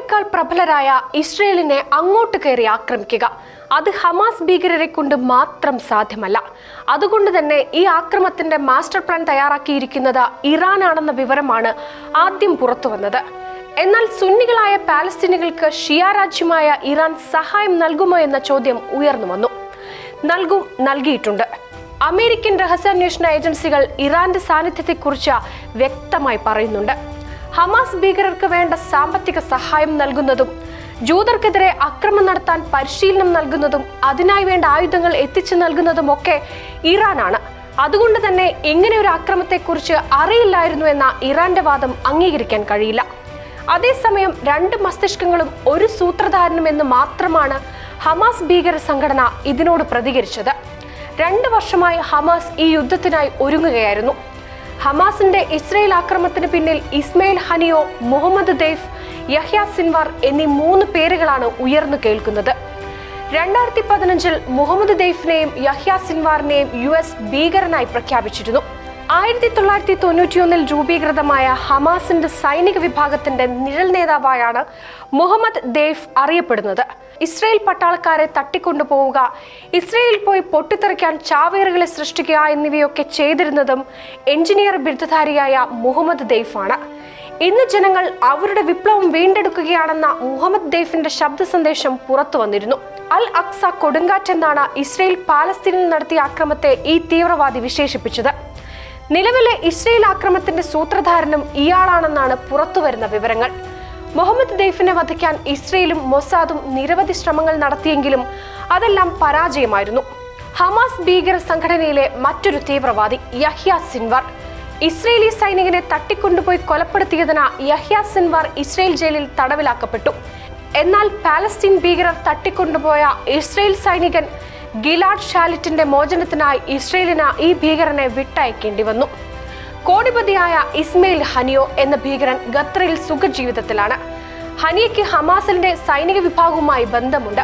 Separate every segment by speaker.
Speaker 1: അവരെക്കാൾ പ്രബലരായ ഇസ്രയേലിനെ അങ്ങോട്ട് കയറി ആക്രമിക്കുക അത് ഹമാസ് ഭീകരരെ കൊണ്ട് മാത്രം സാധ്യമല്ല അതുകൊണ്ട് തന്നെ ഈ ആക്രമത്തിന്റെ മാസ്റ്റർ പ്ലാൻ തയ്യാറാക്കിയിരിക്കുന്നത് ഇറാനാണെന്ന വിവരമാണ് ആദ്യം പുറത്തു വന്നത് എന്നാൽ സുന്നികളായ പാലസ്തീനികൾക്ക് ഷിയ രാജ്യമായ ഇറാൻ സഹായം നൽകുമോ എന്ന ചോദ്യം ഉയർന്നു വന്നു നൽകും നൽകിയിട്ടുണ്ട് അമേരിക്കൻ രഹസ്യാന്വേഷണ ഏജൻസികൾ ഇറാന്റെ സാന്നിധ്യത്തെക്കുറിച്ച് വ്യക്തമായി പറയുന്നുണ്ട് ഹമാസ് ഭീകരർക്ക് വേണ്ട സാമ്പത്തിക സഹായം നൽകുന്നതും ജൂതർക്കെതിരെ അക്രമം നടത്താൻ പരിശീലനം നൽകുന്നതും അതിനായി വേണ്ട ആയുധങ്ങൾ എത്തിച്ചു നൽകുന്നതും ഒക്കെ ഇറാനാണ് അതുകൊണ്ട് തന്നെ ഇങ്ങനെ ഒരു ആക്രമത്തെക്കുറിച്ച് അറിയില്ലായിരുന്നു എന്ന ഇറാന്റെ വാദം അംഗീകരിക്കാൻ കഴിയില്ല അതേസമയം രണ്ട് മസ്തിഷ്കങ്ങളും ഒരു സൂത്രധാരനും എന്ന് മാത്രമാണ് ഹമാസ് ഭീകര സംഘടന ഇതിനോട് പ്രതികരിച്ചത് രണ്ട് വർഷമായി ഹമാസ് ഈ യുദ്ധത്തിനായി ഒരുങ്ങുകയായിരുന്നു ഹമാസിന്റെ ഇസ്രയേൽ ആക്രമണത്തിന് പിന്നിൽ ഇസ്മയിൽ ഹനിയോ മുഹമ്മദ് ദെയ്ഫ് യഹ്യ സിൻവാർ എന്നീ മൂന്ന് പേരുകളാണ് ഉയർന്നു കേൾക്കുന്നത് രണ്ടായിരത്തി പതിനഞ്ചിൽ മുഹമ്മദ് ദെയ്ഫിനെയും യഹ്യ സിൻവാറിനെയും യു എസ് ഭീകരനായി പ്രഖ്യാപിച്ചിരുന്നു ആയിരത്തി തൊള്ളായിരത്തി തൊണ്ണൂറ്റിയൊന്നിൽ രൂപീകൃതമായ ഹമാസിന്റെ സൈനിക വിഭാഗത്തിന്റെ നിഴൽ നേതാവായാണ് മുഹമ്മദ് ദേഫ് അറിയപ്പെടുന്നത് ഇസ്രയേൽ പട്ടാളക്കാരെ തട്ടിക്കൊണ്ടുപോവുക ഇസ്രയേലിൽ പോയി പൊട്ടിത്തെറിക്കാൻ ചാവേറുകളെ സൃഷ്ടിക്കുക എന്നിവയൊക്കെ ചെയ്തിരുന്നതും എഞ്ചിനീയർ ബിരുദധാരിയായ മുഹമ്മദ് ദേഫാണ് ഇന്ന് ജനങ്ങൾ അവരുടെ വിപ്ലവം വീണ്ടെടുക്കുകയാണെന്ന മുഹമ്മദ് ദേഫിന്റെ ശബ്ദ സന്ദേശം പുറത്തു വന്നിരുന്നു അൽ അക്സ കൊടുങ്കാറ്റ് എന്നാണ് ഇസ്രയേൽ പാലസ്തീനിൽ നടത്തിയ ആക്രമത്തെ ഈ തീവ്രവാദി വിശേഷിപ്പിച്ചത് നിലവിലെ ഇസ്രയേൽ ആക്രമണത്തിന്റെ സൂത്രധാരനും ഇയാളാണെന്നാണ് പുറത്തുവരുന്ന വിവരങ്ങൾ മുഹമ്മദ് ദെയ്ഫിനെ വധിക്കാൻ ഇസ്രയേലും മൊസാദും നിരവധി ശ്രമങ്ങൾ നടത്തിയെങ്കിലും അതെല്ലാം പരാജയമായിരുന്നു ഹമാസ് ഭീകര സംഘടനയിലെ മറ്റൊരു തീവ്രവാദി യഹ്യ സിൻവാർ ഇസ്രയേലി സൈനികനെ തട്ടിക്കൊണ്ടുപോയി കൊലപ്പെടുത്തിയതിന് യഹ്യ സിൻവാർ ഇസ്രയേൽ ജയിലിൽ തടവിലാക്കപ്പെട്ടു എന്നാൽ പാലസ്തീൻ ഭീകരർ തട്ടിക്കൊണ്ടുപോയ ഇസ്രയേൽ സൈനികൻ ഗിലാഡ് ഷാലിറ്റിന്റെ മോചനത്തിനായി ഇസ്രയേലിന് ഈ ഭീകരനെ വിട്ടയക്കേണ്ടി വന്നു കോടിപതിയായ ഇസ്മയിൽ ഹനിയോ എന്ന ഭീകരൻ ഖത്തറിൽ സുഖജീവിതത്തിലാണ് ഹനിയയ്ക്ക് ഹമാസിന്റെ സൈനിക വിഭാഗവുമായി ബന്ധമുണ്ട്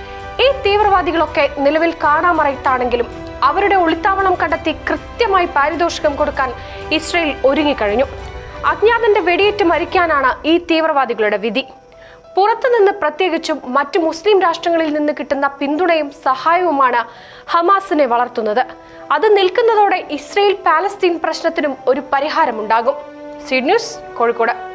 Speaker 1: ഈ തീവ്രവാദികളൊക്കെ നിലവിൽ കാണാമറയത്താണെങ്കിലും അവരുടെ ഒളിത്താവളം കണ്ടെത്തി കൃത്യമായി പാരിതോഷികം കൊടുക്കാൻ ഇസ്രയേൽ ഒരുങ്ങിക്കഴിഞ്ഞു അജ്ഞാതന്റെ വെടിയേറ്റ് മരിക്കാനാണ് ഈ തീവ്രവാദികളുടെ വിധി പുറത്തുനിന്ന് പ്രത്യേകിച്ചും മറ്റു മുസ്ലിം രാഷ്ട്രങ്ങളിൽ നിന്ന് കിട്ടുന്ന പിന്തുണയും സഹായവുമാണ് ഹമാസിനെ വളർത്തുന്നത് അത് നിൽക്കുന്നതോടെ ഇസ്രയേൽ പാലസ്തീൻ പ്രശ്നത്തിനും ഒരു പരിഹാരമുണ്ടാകും സി ന്യൂസ് കോഴിക്കോട്